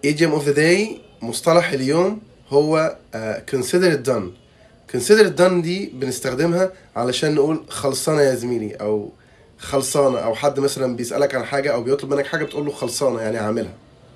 idiom of the day مصطلح اليوم هو uh, consider it done consider it done دي بنستخدمها علشان نقول خلصانة يا زميلي أو خلصانة أو حد مثلا بيسألك عن حاجة أو بيطلب منك حاجة بتقول له خلصانة يعني عاملها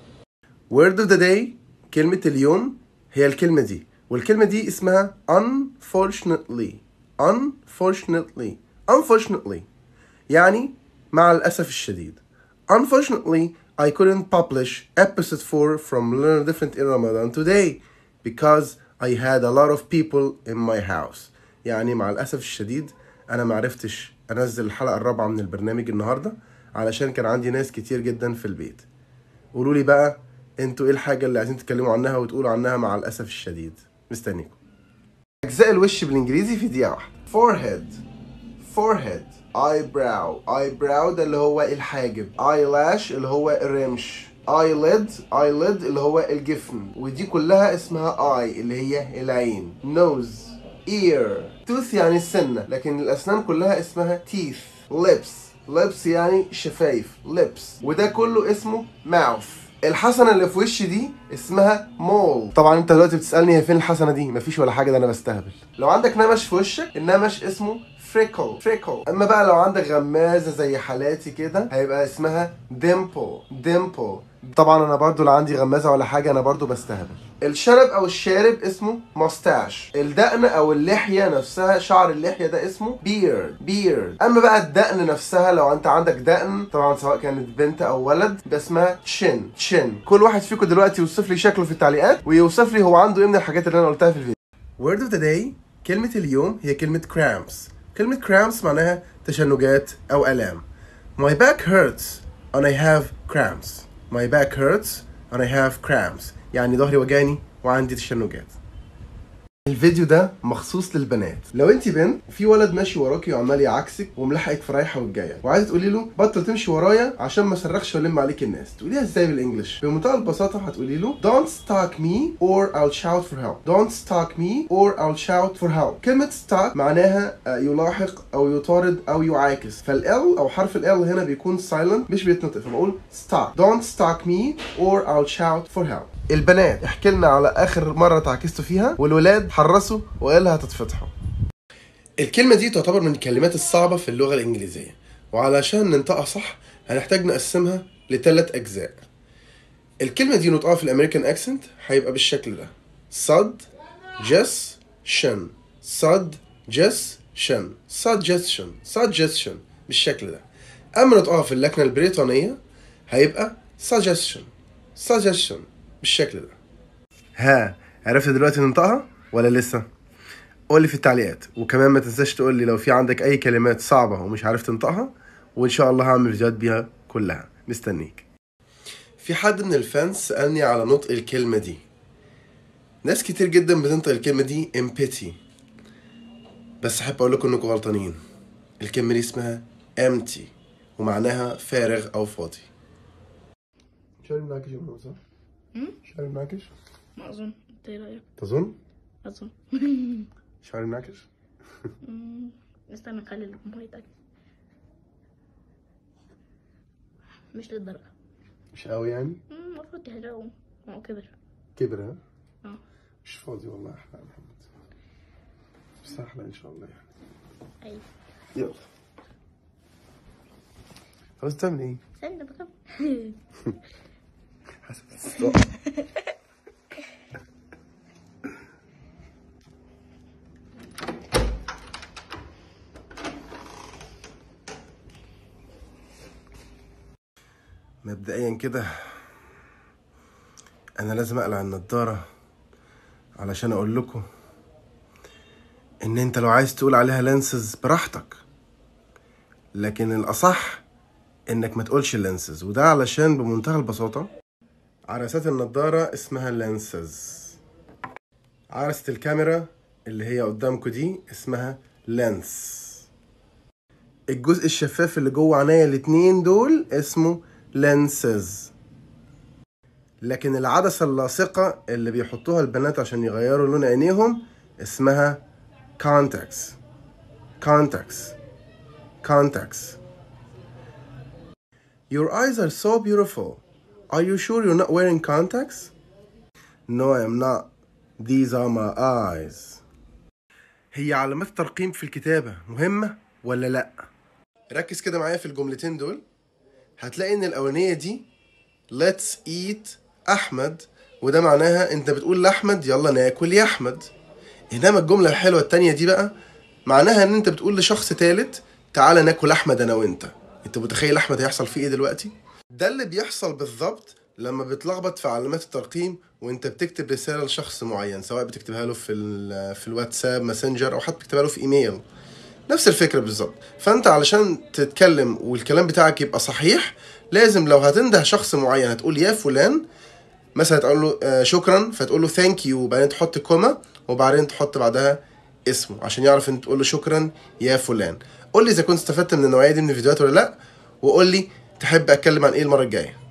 word of the day كلمة اليوم هي الكلمة دي والكلمة دي اسمها unfortunately unfortunately unfortunately يعني مع الأسف الشديد unfortunately I couldn't publish episode 4 from Learn Different in Ramadan today because I had a lot of people in my house يعني مع الأسف الشديد أنا معرفتش أنزل الحلقة الرابعة من البرنامج النهاردة علشان كان عندي ناس كتير جدا في البيت قولوا لي بقى انتوا ايه الحاجة اللي عايزين تتكلموا عنها وتقولوا عنها مع الأسف الشديد مستنيكم أجزاء الوش بالإنجليزي في دقيقة واحدة forehead forehead eyebrow eyebrow ده اللي هو الحاجب eyelash اللي هو الرمش eyelid eyelid اللي هو الجفن ودي كلها اسمها eye اللي هي العين nose ear tooth يعني السنة لكن الأسنان كلها اسمها teeth lips lips يعني شفايف lips وده كله اسمه mouth الحسنه اللي في وشي دي اسمها مول طبعا انت دلوقتي بتسالني هي فين الحسنه دي مفيش ولا حاجه ده انا بستهبل لو عندك نمش في وشك النمش اسمه فريكل فريكل اما بقى لو عندك غمازه زي حالاتي كده هيبقى اسمها ديمبل ديمبل طبعا انا برضو لا عندي غمازه ولا حاجه انا برضو بستهبل الشنب او الشارب اسمه ماستاش الدقن او اللحيه نفسها شعر اللحيه ده اسمه بيرد بيرد اما بقى الدقن نفسها لو انت عندك دقن طبعا سواء كانت بنت او ولد ده اسمها تشن تشن كل واحد فيكم دلوقتي يوصف لي شكله في التعليقات ويوصف لي هو عنده ايه من الحاجات اللي انا قلتها في الفيديو word of the day كلمة اليوم هي كلمة cramps كلمة cramps معناها تشنجات أو آلام My back hurts and I have cramps My back hurts and I have cramps يعني ظهري وجعني وعندي تشنجات الفيديو ده مخصوص للبنات لو انت بنت في ولد ماشي وراكي وعمال يعكسك وملحقك في رايحه والجايه وعايزه تقولي له بطل تمشي ورايا عشان ما صرخش والم عليك الناس تقوليها ازاي بالانجلش بمنتهى البساطه هتقولي له don't stalk me or I'll shout for help don't stalk me or I'll shout for help كلمه stalk معناها آه، يلاحق او يطارد او يعاكس فال او حرف ال هنا بيكون silent مش بيتنطق فبقول stalk don't stalk me or I'll shout for help البنات احكي لنا على اخر مره تعكستوا فيها والولاد حرصوا وقالها هتتفتحوا الكلمة دي تعتبر من الكلمات الصعبة في اللغة الإنجليزية وعلشان ننطقها صح هنحتاج نقسمها لثلاث أجزاء الكلمة دي نطقها في الأمريكان أكسنت هيبقى بالشكل ده صد جس شن صد جس شن suggestion suggestion بالشكل ده أما نطقها في اللكنة البريطانية هيبقى suggestion suggestion بالشكل ده ها عرفت دلوقتي ننطقها ولا لسه؟ قول لي في التعليقات وكمان ما تنساش تقول لي لو في عندك اي كلمات صعبة ومش عارف تنطقها وان شاء الله هعمل فيديوهات بيها كلها مستنيك في حد من الفانس سألني على نطق الكلمة دي ناس كتير جدا بتنطق الكلمة دي empty بس احب اقول لكم انكم غلطانين الكلمة دي اسمها empty ومعناها فارغ او فاضي شعري منعكش يا ماما صح؟ شعري منعكش؟ ما اظن انت ايه رايك تظن؟ اظن شعري منعكش؟ مم، استنى نخلي الجمهور يتاكد مش للدرجه مش قوي يعني؟ مم، المفروض تحرقه هو كبر كبر ها؟ اه مش فاضي والله احلى يا محمد بس احلى ان شاء الله يعني ايوه يلا خلاص تعمل ايه؟ استنى بكمل حسب الاستطاعة مبدئيا كده انا لازم اقلع النضارة علشان اقول لكم ان انت لو عايز تقول عليها لانسز براحتك لكن الاصح انك ما تقولش لانسز وده علشان بمنتهى البساطة عدسات النضارة اسمها لانسز عدسة الكاميرا اللي هي قدامكم دي اسمها لينس الجزء الشفاف اللي جوه عينيا الاتنين دول اسمه لينسز لكن العدسة اللاصقة اللي بيحطوها البنات عشان يغيروا لون عينيهم اسمها contacts contacts contacts Your eyes are so beautiful Are you sure you're not wearing contacts? No, I am not. These are my eyes. هي علامات الترقيم في الكتابة مهمة ولا لأ؟ ركز كده معايا في الجملتين دول هتلاقي إن الأولانية دي Let's eat أحمد وده معناها أنت بتقول لأحمد يلا ناكل يا أحمد إنما الجملة الحلوة التانية دي بقى معناها إن أنت بتقول لشخص تالت تعالى ناكل أحمد أنا وأنت أنت متخيل أحمد هيحصل فيه إيه دلوقتي؟ ده اللي بيحصل بالظبط لما بتلخبط في علامات الترقيم وانت بتكتب رساله لشخص معين سواء بتكتبها له في ال- في الواتساب ماسنجر او حتى بتكتبها له في ايميل نفس الفكره بالظبط فانت علشان تتكلم والكلام بتاعك يبقى صحيح لازم لو هتنده شخص معين هتقول يا فلان مثلا تقول له آه، شكرا فتقول له ثانك يو وبعدين تحط كوما وبعدين تحط بعدها اسمه عشان يعرف ان تقول له شكرا يا فلان قول لي اذا كنت استفدت من النوعيه دي من الفيديوهات ولا لا وقول لي تحب اتكلم عن ايه المره الجايه